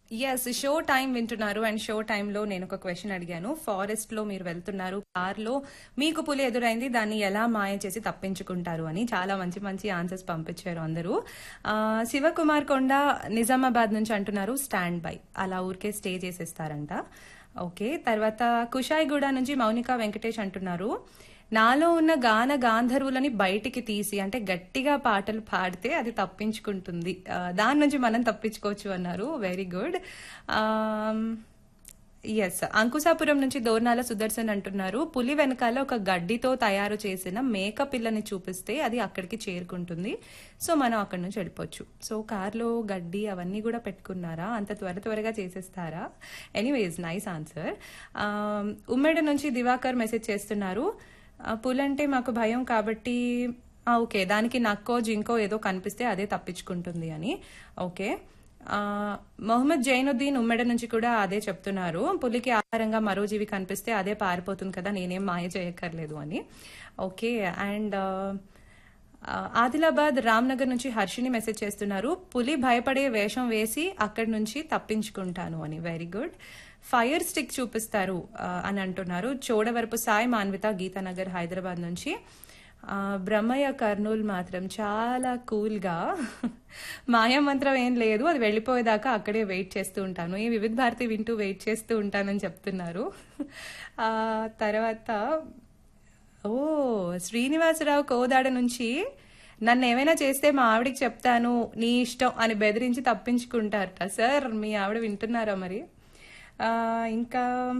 yes show time వింటున్నారు and show టైంలో నేను ఒక క్వశ్చన్ అడిగాను ఫారెస్ట్ లో మీరు వెళ్తున్నారు కార్ లో మీకు పులి ఎదురైంది దాన్ని ఎలా మాయ చేసి తప్పించుకుంటారు అని చాలా మంచి మంచి ఆన్సర్స్ పంపించారు అందరూ ఆ, శివకుమార్ కొండ నిజామాబాద్ నుంచి అంటున్నారు స్టాండ్ బై అలా ఊరికే స్టే చేసేస్తారంట ఓకే తర్వాత కుషాయిగూడ నుంచి మౌనిక వెంకటేష్ అంటున్నారు నాలో ఉన్న గాన గాంధర్వులని బయటికి తీసి అంటే గట్టిగా పాటలు పాడితే అది తప్పించుకుంటుంది ఆ, దాని నుంచి మనం తప్పించుకోవచ్చు అన్నారు వెరీ గుడ్ ఎస్ అంకుశాపురం నుంచి దోర్నాల సుదర్శన్ అంటున్నారు పులి వెనకాల ఒక గడ్డితో తయారు చేసిన మేక పిల్లని చూపిస్తే అది అక్కడికి చేరుకుంటుంది సో మనం అక్కడి నుంచి వెళ్ళిపోవచ్చు సో కార్లో గడ్డి అవన్నీ కూడా పెట్టుకున్నారా అంత త్వర త్వరగా చేసేస్తారా ఎనీవేస్ నైస్ ఆన్సర్ ఉమ్మడి నుంచి దివాకర్ మెసేజ్ చేస్తున్నారు ఆ, పులంటే మాకు భయం కాబట్టి ఆ, ఓకే దానికి నక్కో జింకో ఏదో కనిపిస్తే అదే తప్పించుకుంటుంది అని ఓకే ఆ, మొహమ్మద్ జైనుద్దీన్ ఉమ్మెడ నుంచి కూడా అదే చెప్తున్నారు పులికి ఆహారంగా మరో జీవి కనిపిస్తే అదే పారిపోతుంది కదా నేనేం మాయ చేయక్కర్లేదు అని ఓకే అండ్ ఆదిలాబాద్ రామ్నగర్ నుంచి హర్షిని మెసేజ్ చేస్తున్నారు పులి భయపడే వేషం వేసి అక్కడి నుంచి తప్పించుకుంటాను అని వెరీ గుడ్ ఫైర్ స్టిక్ చూపిస్తారు ఆ, అని అంటున్నారు చోడవరపు సాయి మాన్విత గీతానగర్ హైదరాబాద్ నుంచి ఆ, బ్రహ్మయ్య కర్నూలు మాత్రం చాలా కూల్గా మాయామంత్రం ఏం లేదు అది వెళ్ళిపోయేదాకా అక్కడే వెయిట్ చేస్తూ ఉంటాను ఈ వివిధ భారతి వింటూ వెయిట్ చేస్తూ ఉంటానని చెప్తున్నారు ఆ, తర్వాత ఓ శ్రీనివాసరావు కోదాడ నుంచి నన్ను ఏమైనా చేస్తే మా ఆవిడకి చెప్తాను నీ ఇష్టం అని బెదిరించి తప్పించుకుంటారట సార్ మీ ఆవిడ వింటున్నారా మరి ఆ, ఇంకా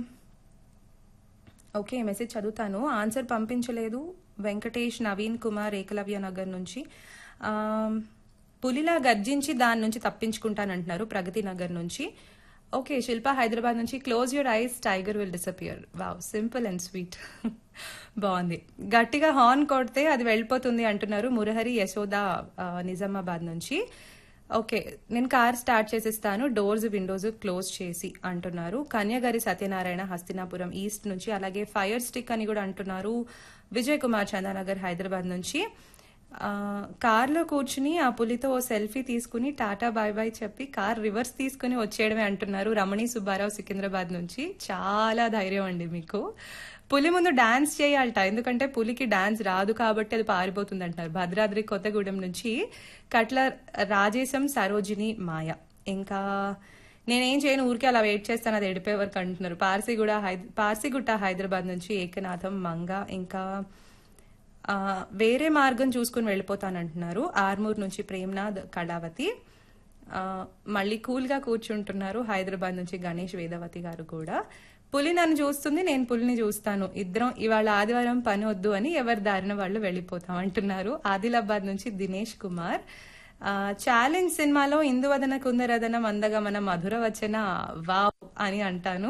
ఓకే మెసేజ్ చదువుతాను ఆన్సర్ పంపించలేదు వెంకటేష్ నవీన్ కుమార్ ఏకలవ్య నగర్ నుంచి ఆ, పులిలా గర్జించి దాని నుంచి తప్పించుకుంటానంటున్నారు ప్రగతి నగర్ నుంచి ఓకే శిల్ప హైదరాబాద్ నుంచి close your eyes tiger will disappear wow simple and sweet బాగుంది గట్టిగా హార్న్ కొడితే అది వెళ్ళిపోతుంది అంటున్నారు మురహరి యశోద ఆ, నిజామాబాద్ నుంచి ఓకే నేను కార్ స్టార్ట్ చేసేస్తాను డోర్స్ విండోస్ క్లోజ్ చేసి అంటున్నారు కన్యగారి సత్యనారాయణ హస్తినాపురం ఈస్ట్ నుంచి అలాగే ఫైర్ స్టిక్ అని కూడా అంటున్నారు విజయ్ కుమార్ చందానగర్ హైదరాబాద్ నుంచి ఆ, కార్లో కూర్చుని ఆ పులితో ఓ సెల్ఫీ తీసుకుని టాటా బాయ్ బాయ్ చెప్పి కార్ రివర్స్ తీసుకుని వచ్చేయడమే అంటున్నారు రమణి సుబ్బారావు సికింద్రాబాద్ నుంచి చాలా ధైర్యం అండి మీకు పులి ముందు డాన్స్ చేయాలట ఎందుకంటే పులికి డాన్స్ రాదు కాబట్టి అది పారిపోతుంది అంటున్నారు భద్రాద్రి కొత్తగూడెం నుంచి కట్ల రాజేశం సరోజిని మాయ ఇంకా నేనేం చేయను ఊరికే అలా వెయిట్ చేస్తాను అది ఎడిపోయే వరకు అంటున్నారు పార్సిగూడ హైద పార్సిగుట్ట హైదరాబాద్ నుంచి ఏకనాథం మంగ ఇంకా ఆ, వేరే మార్గం చూసుకుని వెళ్ళిపోతానంటున్నారు ఆర్మూర్ నుంచి ప్రేమ్నాథ్ కళావతి ఆ, మళ్ళీ కూల్గా కూర్చుంటున్నారు హైదరాబాద్ నుంచి గణేష్ వేదవతి గారు కూడా పులి నన్ను చూస్తుంది నేను పులిని చూస్తాను ఇద్దరం ఇవాళ ఆదివారం పని వద్దు అని ఎవరి దారిన వాళ్ళు వెళ్ళిపోతాం అంటున్నారు ఆదిలాబాద్ నుంచి దినేష్ కుమార్ ఆ, ఛాలెంజ్ సినిమాలో ఇందువదన కుందరదన మందగమన మధుర వచన వావ్ అని అంటాను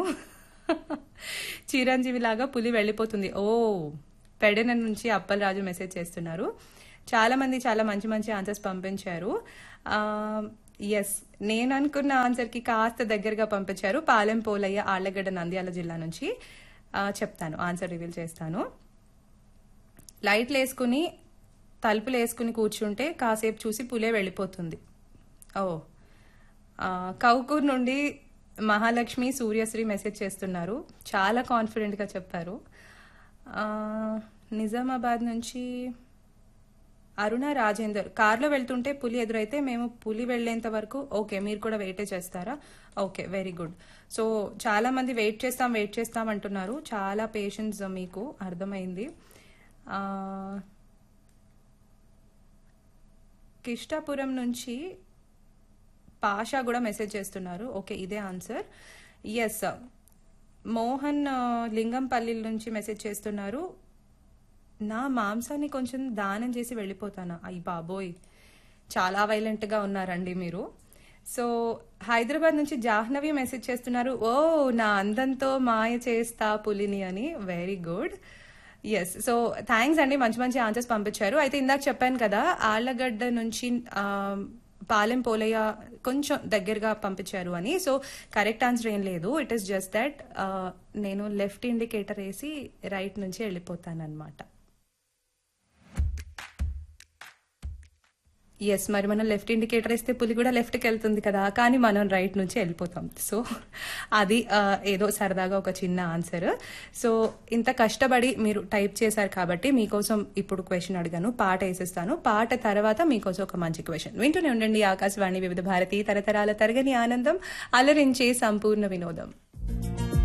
చిరంజీవి లాగా పులి వెళ్ళిపోతుంది ఓ పెడన నుంచి అప్పలరాజు మెసేజ్ చేస్తున్నారు చాలా మంది చాలా మంచి మంచి ఆన్సర్స్ పంపించారు ఎస్ నేను అనుకున్న ఆన్సర్ కి కాస్త దగ్గరగా పంపించారు పాలెం పోలయ్య ఆళ్లగడ్డ నంద్యాల జిల్లా నుంచి ఆ, చెప్తాను ఆన్సర్ రివీల్ చేస్తాను లైట్లు వేసుకుని తలుపులు వేసుకుని కూర్చుంటే కాసేపు చూసి పులే వెళ్ళిపోతుంది ఓ ఆ, కౌకూర్ నుండి మహాలక్ష్మి సూర్యశ్రీ మెసేజ్ చేస్తున్నారు చాలా కాన్ఫిడెంట్గా చెప్పారు ఆ, నిజామాబాద్ నుంచి అరుణ రాజేందర్ కార్లో వెళ్తుంటే పులి ఎదురైతే మేము పులి వెళ్ళేంత వరకు ఓకే మీరు కూడా వెయిటే చేస్తారా ఓకే వెరీ గుడ్ సో చాలా మంది వెయిట్ చేస్తాం వెయిట్ చేస్తాం అంటున్నారు చాలా పేషెన్స్ మీకు అర్థమైంది ఆ, కిష్టాపురం నుంచి పాషా కూడా మెసేజ్ చేస్తున్నారు ఓకే ఇదే ఆన్సర్ ఎస్ మోహన్ ఆ, లింగంపల్లి నుంచి మెసేజ్ చేస్తున్నారు నా మాంసాన్ని కొంచెం దానం చేసి వెళ్ళిపోతానా అయ్యి బాబోయ్ చాలా వైలెంట్గా ఉన్నారండి మీరు సో హైదరాబాద్ నుంచి జాహ్నవి మెసేజ్ చేస్తున్నారు ఓ నా అందంతో మాయ చేస్తా పులిని అని very good yes so thanks అండి మంచి మంచి ఆన్సర్స్ పంపించారు అయితే ఇందాక చెప్పాను కదా ఆళ్లగడ్డ నుంచి ఆ, పాలెం పోలయ్య కొంచెం దగ్గరగా పంపించారు అని సో కరెక్ట్ ఆన్సర్ ఏం లేదు ఇట్ ఈస్ జస్ట్ దట్ నేను లెఫ్ట్ ఇండికేటర్ వేసి రైట్ నుంచి వెళ్ళిపోతాను అనమాట ఎస్ మరి మనం లెఫ్ట్ ఇండికేటర్ ఇస్తే పులి కూడా లెఫ్ట్కి వెళ్తుంది కదా కానీ మనం రైట్ నుంచి వెళ్ళిపోతాం సో అది ఆ, ఏదో సరదాగా ఒక చిన్న ఆన్సర్ సో ఇంత కష్టపడి మీరు టైప్ చేశారు కాబట్టి మీకోసం ఇప్పుడు క్వశ్చన్ అడిగాను పాట వేసేస్తాను పాట తర్వాత మీకోసం ఒక మంచి క్వశ్చన్ వింటూనే ఉండండి ఆకాశవాణి వివిధ భారతి తరతరాల తరగని ఆనందం అలరించే సంపూర్ణ వినోదం